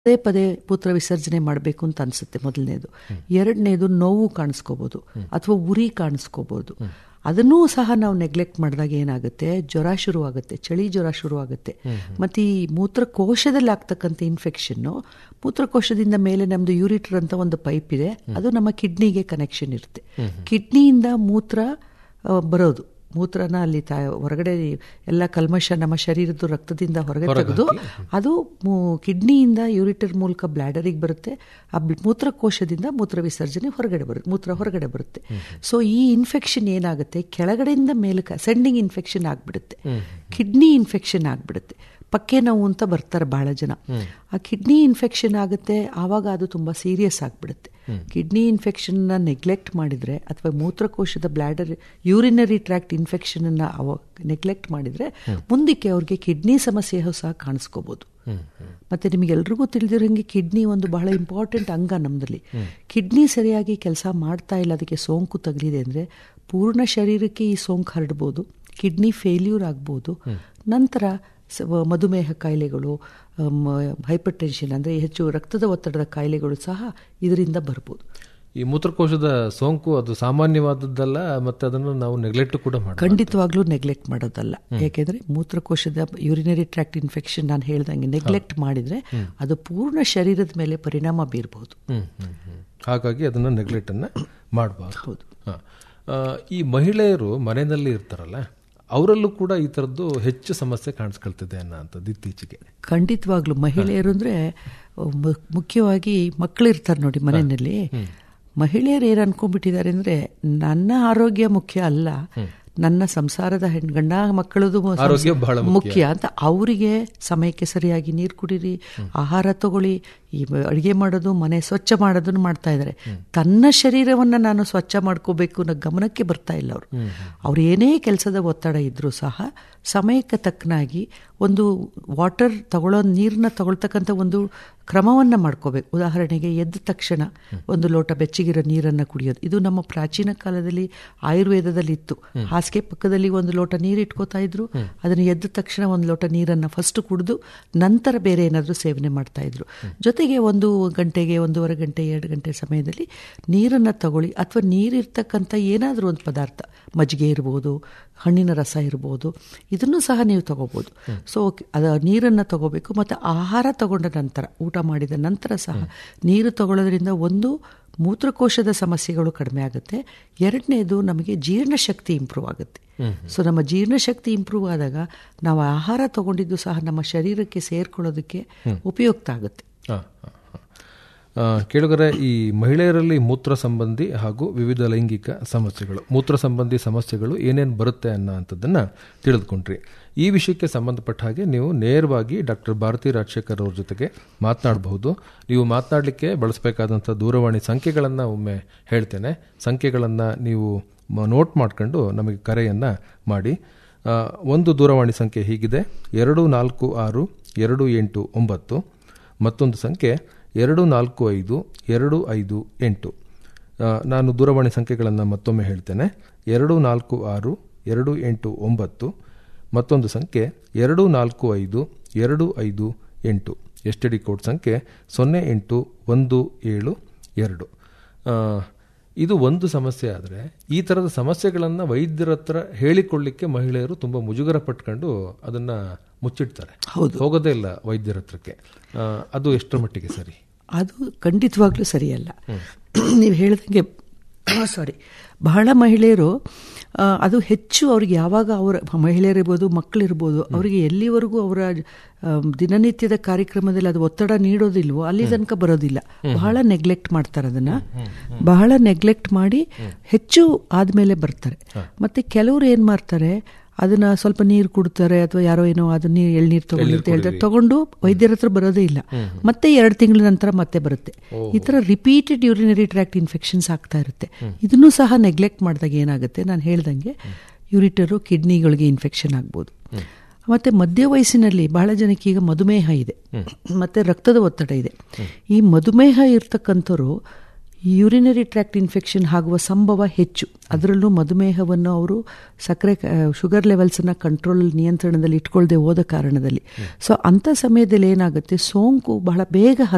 ಪದೇ ಪದೇ ಮೂತ್ರ ವಿಸರ್ಜನೆ ಮಾಡಬೇಕು ಅಂತ ಅನಿಸುತ್ತೆ ಮೊದಲನೇದು ಎರಡನೇದು ನೋವು ಕಾಣಿಸ್ಕೋಬೋದು ಅಥವಾ ಉರಿ ಕಾಣಿಸ್ಕೋಬೋದು ಅದನ್ನೂ ಸಹ ನಾವು ನೆಗ್ಲೆಕ್ಟ್ ಮಾಡಿದಾಗ ಏನಾಗುತ್ತೆ ಜ್ವರ ಶುರುವಾಗುತ್ತೆ ಚಳಿ ಜ್ವರ ಶುರುವಾಗುತ್ತೆ ಮತ್ತು ಈ ಮೂತ್ರಕೋಶದಲ್ಲಿ ಆಗ್ತಕ್ಕಂಥ ಇನ್ಫೆಕ್ಷನ್ನು ಮೂತ್ರಕೋಶದಿಂದ ಮೇಲೆ ನಮ್ಮದು ಯೂರಿಟರ್ ಅಂತ ಒಂದು ಪೈಪ್ ಇದೆ ಅದು ನಮ್ಮ ಕಿಡ್ನಿಗೆ ಕನೆಕ್ಷನ್ ಇರುತ್ತೆ ಕಿಡ್ನಿಯಿಂದ ಮೂತ್ರ ಆ, ಬರೋದು ಮೂತ್ರನ ಅಲ್ಲಿ ತಾ ಹೊರಗಡೆ ಎಲ್ಲ ಕಲ್ಮಶ ನಮ್ಮ ಶರೀರದ ರಕ್ತದಿಂದ ಹೊರಗೆ ತೆಗೆದು ಅದು ಮೂ- ಕಿಡ್ನಿಯಿಂದ ಯೂರಿಟರ್ ಮೂಲಕ ಬ್ಲ್ಯಾಡರಿಗೆ ಬರುತ್ತೆ ಆ ಬ್- ಮೂತ್ರಕೋಶದಿಂದ ಮೂತ್ರ ವಿಸರ್ಜನೆ ಹೊರಗಡೆ ಬರುತ್ತೆ ಮೂತ್ರ ಹೊರಗಡೆ ಬರುತ್ತೆ ಸೊ ಈ ಇನ್ಫೆಕ್ಷನ್ ಏನಾಗುತ್ತೆ ಕೆಳಗಡೆಯಿಂದ ಮೇಲಕ್ಕೆ ಸೆಂಡಿಂಗ್ ಇನ್ಫೆಕ್ಷನ್ ಆಗಿಬಿಡುತ್ತೆ ಕಿಡ್ನಿ ಇನ್ಫೆಕ್ಷನ್ ಆಗಿಬಿಡುತ್ತೆ ಪಕ್ಕೆ ನೋವು ಅಂತ ಬರ್ತಾರೆ ಬಹಳ ಜನ ಆ ಕಿಡ್ನಿ ಇನ್ಫೆಕ್ಷನ್ ಆಗುತ್ತೆ ಆವಾಗ ಅದು ತುಂಬ ಸೀರಿಯಸ್ ಆಗಿಬಿಡುತ್ತೆ ಕಿಡ್ನಿ ಇನ್ಫೆಕ್ಷನ್ನ ನೆಗ್ಲೆಕ್ಟ್ ಮಾಡಿದರೆ ಅಥವಾ ಮೂತ್ರಕೋಶದ ಬ್ಲ್ಯಾಡರ್ ಯೂರಿನರಿ ಟ್ರ್ಯಾಕ್ಟ್ ಇನ್ಫೆಕ್ಷನನ್ನು ಅವ ನೆಗ್ಲೆಕ್ಟ್ ಮಾಡಿದರೆ ಮುಂದಕ್ಕೆ ಅವ್ರಿಗೆ ಕಿಡ್ನಿ ಸಮಸ್ಯೆಯೂ ಸಹ ಕಾಣಿಸ್ಕೋಬೋದು ಮತ್ತೆ ನಿಮಗೆಲ್ರಿಗೂ ತಿಳಿದಿರೋಂಗೆ ಕಿಡ್ನಿ ಒಂದು ಬಹಳ ಇಂಪಾರ್ಟೆಂಟ್ ಅಂಗ ನಮ್ಮದಲ್ಲಿ ಕಿಡ್ನಿ ಸರಿಯಾಗಿ ಕೆಲಸ ಮಾಡ್ತಾ ಇಲ್ಲ ಅದಕ್ಕೆ ಸೋಂಕು ತಗಲಿದೆ ಅಂದರೆ ಪೂರ್ಣ ಶರೀರಕ್ಕೆ ಈ ಸೋಂಕು ಹರಡ್ಬೋದು ಕಿಡ್ನಿ ಫೇಲ್ಯೂರ್ ಆಗ್ಬೋದು ನಂತರ ಸ- ಮಧುಮೇಹ ಕಾಯಿಲೆಗಳು ಹೈಪರ್ ಟೆನ್ಷನ್ ಅಂದರೆ ಹೆಚ್ಚು ರಕ್ತದ ಒತ್ತಡದ ಕಾಯಿಲೆಗಳು ಸಹ ಇದರಿಂದ ಬರ್ಬೋದು ಈ ಮೂತ್ರಕೋಶದ ಸೋಂಕು ಅದು ಸಾಮಾನ್ಯವಾದದ್ದಲ್ಲ ಮತ್ತೆ ಅದನ್ನು ನಾವು ನೆಗ್ಲೆಕ್ಟ್ ಕೂಡ ಮಾಡಿ ಖಂಡಿತವಾಗ್ಲೂ ನೆಗ್ಲೆಕ್ಟ್ ಮಾಡೋದಲ್ಲ ಯಾಕೆಂದ್ರೆ ಮೂತ್ರಕೋಶದ ಯೂರಿನರಿ ಟ್ರ್ಯಾಕ್ಟ್ ಇನ್ಫೆಕ್ಷನ್ ನಾನು ಹೇಳ್ದಂಗೆ ನೆಗ್ಲೆಕ್ಟ್ ಮಾಡಿದ್ರೆ ಅದು ಪೂರ್ಣ ಶರೀರದ ಮೇಲೆ ಪರಿಣಾಮ ಬೀರಬಹುದು ಹ್ಮ್, ಹ್ಮ್, ಹ್ಮ್. ಹಾಗಾಗಿ ಅದನ್ನ ನೆಗ್ಲೆಕ್ಟ್ ಅನ್ನ ಮಾಡಬಾರ್ದು ಈ ಮಹಿಳೆಯರು ಮನೆಯಲ್ಲಿ ಇರ್ತಾರಲ್ಲ ಅವರಲ್ಲೂ ಕೂಡ ಈ ತರದ್ದು ಹೆಚ್ಚು ಸಮಸ್ಯೆ ಕಾಣಿಸ್ಕೊಳ್ತಿದೆ ಅನ್ನೋಂಥದ್ದು ಇತ್ತೀಚೆಗೆ ಖಂಡಿತವಾಗ್ಲೂ ಮಹಿಳೆಯರು ಅಂದ್ರೆ ಮು- ಮುಖ್ಯವಾಗಿ ಮಕ್ಕಳಿರ್ತಾರೆ ನೋಡಿ ಮನೆಯಲ್ಲಿ ಮಹಿಳೆಯರು ಏನು ಅನ್ಕೊಂಡ್ಬಿಟ್ಟಿದ್ದಾರೆ ಅಂದ್ರೆ ನನ್ನ ಆರೋಗ್ಯ ಮುಖ್ಯ ಅಲ್ಲ ನನ್ನ ಸಂಸಾರದ ಹೆಣ್ ಗಂಡ ಮಕ್ಕಳದು ಮ- ಆರೋಗ್ಯ ಬಹಳ ಮುಖ್ಯ. ಮುಖ್ಯ ಅಂತ ಅವರಿಗೆ ಸಮಯಕ್ಕೆ ಸರಿಯಾಗಿ ನೀರು ಕುಡೀರಿ ಆಹಾರ ತಗೊಳ್ಳಿ ಈ ಅಡುಗೆ ಮಾಡೋದು ಮನೆ ಸ್ವಚ್ಛ ಮಾಡೋದನ್ನು ಮಾಡ್ತಾ ಇದ್ದಾರೆ ತನ್ನ ಶರೀರವನ್ನ ನಾನು ಸ್ವಚ್ಛ ಮಾಡ್ಕೋಬೇಕು ಅನ್ನೋ ಗಮನಕ್ಕೆ ಬರ್ತಾ ಇಲ್ಲ ಅವರು ಅವ್ರು ಏನೇ ಕೆಲಸದ ಒತ್ತಡ ಇದ್ರೂ ಸಹ ಸಮಯಕ್ಕೆ ತಕ್ಕನಾಗಿ ಒಂದು ವಾಟರ್ ತಗೊಳ್ಳೋ ನೀರನ್ನ ತಗೊಳ್ತಕ್ಕಂಥ ಒಂದು ಕ್ರಮವನ್ನು ಮಾಡ್ಕೋಬೇಕು ಉದಾಹರಣೆಗೆ ಎದ್ದ ತಕ್ಷಣ ಒಂದು ಲೋಟ ಬೆಚ್ಚಗಿರೋ ನೀರನ್ನು ಕುಡಿಯೋದು ಇದು ನಮ್ಮ ಪ್ರಾಚೀನ ಕಾಲದಲ್ಲಿ ಆಯುರ್ವೇದದಲ್ಲಿ ಇತ್ತು ಹಾಸಿಗೆ ಪಕ್ಕದಲ್ಲಿ ಒಂದು ಲೋಟ ನೀರು ಇಟ್ಕೋತಾ ಇದ್ರು ಅದನ್ನು ಎದ್ದ ತಕ್ಷಣ ಒಂದು ಲೋಟ ನೀರನ್ನು ಫಸ್ಟ್ ಕುಡಿದು ನಂತರ ಬೇರೆ ಏನಾದರೂ ಸೇವನೆ ಮಾಡ್ತಾ ಇದ್ರು ಜೊತೆಗೆ ಒಂದು ಗಂಟೆಗೆ ಒಂದೂವರೆ ಗಂಟೆ ಎರಡು ಗಂಟೆ ಸಮಯದಲ್ಲಿ ನೀರನ್ನು ತಗೊಳ್ಳಿ ಅಥವಾ ನೀರಿರ್ತಕ್ಕಂಥ ಏನಾದರೂ ಒಂದು ಪದಾರ್ಥ ಮಜ್ಜಿಗೆ ಇರ್ಬೋದು ಹಣ್ಣಿನ ರಸ ಇರ್ಬೋದು ಇದನ್ನು ಸಹ ನೀವು ತಗೋಬೋದು ಸೊ ಅದ ನೀರನ್ನು ತಗೋಬೇಕು ಮತ್ತು ಆಹಾರ ತಗೊಂಡ ನಂತರ ಊಟ ಮಾಡಿದ ನಂತರ ಸಹ ನೀರು ತಗೊಳ್ಳೋದ್ರಿಂದ ಒಂದು ಮೂತ್ರಕೋಶದ ಸಮಸ್ಯೆಗಳು ಕಡಿಮೆ ಆಗುತ್ತೆ ಎರಡನೇದು ನಮಗೆ ಜೀರ್ಣಶಕ್ತಿ ಇಂಪ್ರೂವ್ ಆಗುತ್ತೆ ಸೊ ನಮ್ಮ ಜೀರ್ಣಶಕ್ತಿ ಇಂಪ್ರೂವ್ ಆದಾಗ ನಾವು ಆಹಾರ ತಗೊಂಡಿದ್ದು ಸಹ ನಮ್ಮ ಶರೀರಕ್ಕೆ ಸೇರ್ಕೊಳ್ಳೋದಕ್ಕೆ ಉಪಯುಕ್ತ ಆಗುತ್ತೆ ಹಾ, ಹಾ, ಹಾ. ಆ, ಕೇಳುಗರೆ ಈ ಮಹಿಳೆಯರಲ್ಲಿ ಮೂತ್ರ ಸಂಬಂಧಿ ಹಾಗೂ ವಿವಿಧ ಲೈಂಗಿಕ ಸಮಸ್ಯೆಗಳು ಮೂತ್ರ ಸಂಬಂಧಿ ಸಮಸ್ಯೆಗಳು ಏನೇನು ಬರುತ್ತೆ ಅನ್ನೋ ಅಂಥದ್ದನ್ನ ತಿಳಿದುಕೊಂಡ್ರಿ ಈ ವಿಷಯಕ್ಕೆ ಸಂಬಂಧಪಟ್ಟ ಹಾಗೆ ನೀವು ನೇರವಾಗಿ ಡಾಕ್ಟರ್ ಭಾರತಿ ರಾಜಶೇಖರ್ ಅವ್ರ ಜೊತೆಗೆ ಮಾತನಾಡಬಹುದು ನೀವು ಮಾತನಾಡಲಿಕ್ಕೆ ಬಳಸಬೇಕಾದಂಥ ದೂರವಾಣಿ ಸಂಖ್ಯೆಗಳನ್ನು ಒಮ್ಮೆ ಹೇಳ್ತೇನೆ ಸಂಖ್ಯೆಗಳನ್ನು ನೀವು ಮ- ನೋಟ್ ಮಾಡ್ಕೊಂಡು ನಮಗೆ ಕರೆಯನ್ನು ಮಾಡಿ ಆ, ಒಂದು ದೂರವಾಣಿ ಸಂಖ್ಯೆ ಹೀಗಿದೆ ಎರಡು ನಾಲ್ಕು ಆರು ಎರಡು ಎಂಟು ಒಂಬತ್ತು ಮತ್ತೊಂದು ಸಂಖ್ಯೆ ಎರಡು ನಾಲ್ಕು ಐದು ಎರಡು ಐದು ಎಂಟು ಆ, ನಾನು ದೂರವಾಣಿ ಸಂಖ್ಯೆಗಳನ್ನು ಮತ್ತೊಮ್ಮೆ ಹೇಳ್ತೇನೆ ಎರಡು ನಾಲ್ಕು ಆರು ಎರಡು ಎಂಟು ಒಂಬತ್ತು ಮತ್ತೊಂದು ಸಂಖ್ಯೆ ಎರಡು ನಾಲ್ಕು ಐದು ಎರಡು ಐದು ಎಂಟು ಎಸ್ ಟಿ ಡಿ ಕೋಡ್ ಸಂಖ್ಯೆ ಸೊನ್ನೆ ಎಂಟು ಒಂದು ಏಳು ಎರಡು ಆ, ಇದು ಒಂದು ಸಮಸ್ಯೆ ಆದರೆ ಈ ಥರದ ಸಮಸ್ಯೆಗಳನ್ನು ವೈದ್ಯರ ಹತ್ರ ಹೇಳಿಕೊಳ್ಳಿಕ್ಕೆ ಮಹಿಳೆಯರು ತುಂಬ ಮುಜುಗರ ಪಟ್ಕೊಂಡು ಅದನ್ನು ಮುಚ್ಚಿಡ್ತಾರೆ ಹೌದು. ಹೋಗೋದೇ ಇಲ್ಲ ವೈದ್ಯರ ಹತ್ರಕ್ಕೆ ಆ, ಅದು ಎಷ್ಟರ ಮಟ್ಟಿಗೆ ಸರಿ ಅದು ಖಂಡಿತವಾಗ್ಲೂ ಸರಿಯಲ್ಲ ನೀವು ಹೇಳ್ದಂಗೆ ಸಾರಿ ಬಹಳ ಮಹಿಳೆಯರು ಆ, ಅದು ಹೆಚ್ಚು ಅವ್ರಿಗೆ ಯಾವಾಗ ಅವರ ಮಹಿಳೆಯರಿರ್ಬೋದು ಮಕ್ಕಳಿರ್ಬೋದು ಅವರಿಗೆ ಎಲ್ಲಿವರೆಗೂ ಅವರ ಆ, ದಿನನಿತ್ಯದ ಕಾರ್ಯಕ್ರಮದಲ್ಲಿ ಅದು ಒತ್ತಡ ನೀಡೋದಿಲ್ವೋ ಅಲ್ಲಿ ತನಕ ಬರೋದಿಲ್ಲ ಬಹಳ ನೆಗ್ಲೆಕ್ಟ್ ಮಾಡ್ತಾರೆ ಅದನ್ನ ಬಹಳ ನೆಗ್ಲೆಕ್ಟ್ ಮಾಡಿ ಹೆಚ್ಚು ಆದ್ಮೇಲೆ ಬರ್ತಾರೆ ಮತ್ತೆ ಕೆಲವರು ಏನ್ ಮಾಡ್ತಾರೆ ಅದನ್ನ ಸ್ವಲ್ಪ ನೀರು ಕುಡ್ತಾರೆ ಅಥವಾ ಯಾರೋ ಏನೋ ಅದು ನೀರು ಎಳ್ನೀರು ತಗೊಳ್ಳಿ ಅಂತ ಹೇಳ್ತಾರೆ ತಗೊಂಡು ವೈದ್ಯರ ಹತ್ರ ಬರೋದೇ ಇಲ್ಲ ಮತ್ತೆ ಎರಡು ತಿಂಗಳ ನಂತರ ಮತ್ತೆ ಬರುತ್ತೆ ಈ ತರ ರಿಪೀಟೆಡ್ ಯೂರಿನರಿ ಟ್ರ್ಯಾಕ್ಟ್ ಇನ್ಫೆಕ್ಷನ್ಸ್ ಆಗ್ತಾ ಇರುತ್ತೆ ಇದನ್ನು ಸಹ ನೆಗ್ಲೆಕ್ಟ್ ಮಾಡಿದಾಗ ಏನಾಗುತ್ತೆ ನಾನು ಹೇಳ್ದಂಗೆ ಯೂರಿಟರು ಕಿಡ್ನಿಗಳಿಗೆ ಇನ್ಫೆಕ್ಷನ್ ಆಗ್ಬೋದು ಮತ್ತೆ ಮಧ್ಯ ವಯಸ್ಸಿನಲ್ಲಿ ಬಹಳ ಜನಕ್ಕೆ ಈಗ ಮಧುಮೇಹ ಇದೆ ಮತ್ತೆ ರಕ್ತದ ಒತ್ತಡ ಇದೆ ಈ ಮಧುಮೇಹ ಇರ್ತಕ್ಕಂಥವ್ರು ಯೂರಿನರಿ ಟ್ರ್ಯಾಕ್ಟ್ ಇನ್ಫೆಕ್ಷನ್ ಆಗುವ ಸಂಭವ ಹೆಚ್ಚು ಅದರಲ್ಲೂ ಮಧುಮೇಹವನ್ನು ಅವರು ಸಕ್ಕರೆ ಶುಗರ್ ಲೆವೆಲ್ಸನ್ನು ಕಂಟ್ರೋಲ್ ನಿಯಂತ್ರಣದಲ್ಲಿ ಇಟ್ಕೊಳ್ಳದೆ ಹೋದ ಕಾರಣದಲ್ಲಿ ಸೊ ಅಂಥ ಸಮಯದಲ್ಲಿ ಏನಾಗುತ್ತೆ ಸೋಂಕು ಬಹಳ ಬೇಗ